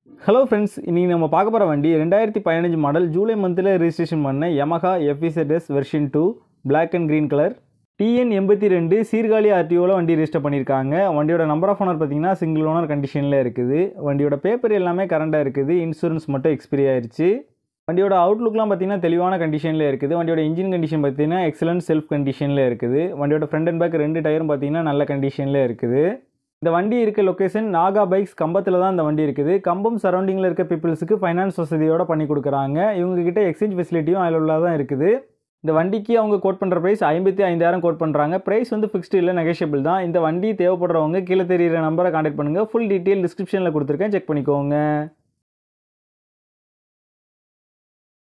hello friends இன்றைக்கி நம்ம பார்க்க போகிற வண்டி ரெண்டாயிரத்தி பதினஞ்சு மாடல் ஜூலை மந்தில் ரெஜிஸ்ட்ரேஷன் பண்ண Yamaha FZS version two Black and green colour TN எண்பத்தி ரெண்டு சீர்காழி ஆர்டிஓவில் வண்டி ரெஜிஸ்டர் பண்ணியிருக்காங்க வண்டியோட நம்பர் ஆஃப் ஓனர் பார்த்தீங்கன்னா சிங்கிள் ஓனர் கண்டிஷனில் இருக்குது வண்டியோட பேப்பர் எல்லாமே கரண்டாக இருக்குது இன்சூரன்ஸ் மட்டும் எக்ஸ்பிரி ஆயிருச்சு வண்டியோட அவுட்லுக்லாம் பார்த்தீங்கன்னா தெளிவான கண்டிஷனில் இருக்குது வண்டியோட இன்ஜின் கண்டிஷன் பார்த்தீங்கன்னா எக்ஸலன்ட் செல்ஃப் கண்டிஷனில் இருக்குது வண்டியோட ஃப்ரண்ட் அண்ட் பேக் ரெண்டு டயரும் பார்த்தீங்கன்னா நல்ல கண்டிஷனில் இருக்குது இந்த வண்டி இருக்க லொக்கேஷன் நாகா பைக்ஸ் கம்பத்தில் தான் இந்த வண்டி இருக்குது கம்பம் சரௌண்டிங்கில் இருக்க பீப்புள்ஸுக்கு ஃபைனான்ஸ் வசதியோட பண்ணி கொடுக்குறாங்க இவங்க கிட்ட எக்ஸ்சேஞ்ச் ஃபெசிலிட்டியும் அவைலபிளாக தான் இருக்குது இந்த வண்டிக்கு அவங்க கோட் பண்ணுற ப்ரைஸ் ஐம்பத்தி ஐந்தாயிரம் கோட் பண்ணுறாங்க ப்ரைஸ் வந்து ஃபிக்ஸ்டு இல்லை நெகோஷியபிள் தான் இந்த வண்டி தேவைப்படுறவங்க கீழே தெரியிற நம்பரை கான்டாக்ட் பண்ணுங்கள் ஃபுல் டீட்டெயில் டிஸ்கிரிப்ஷனில் கொடுத்துருக்கேன் செக் பண்ணிக்கோங்க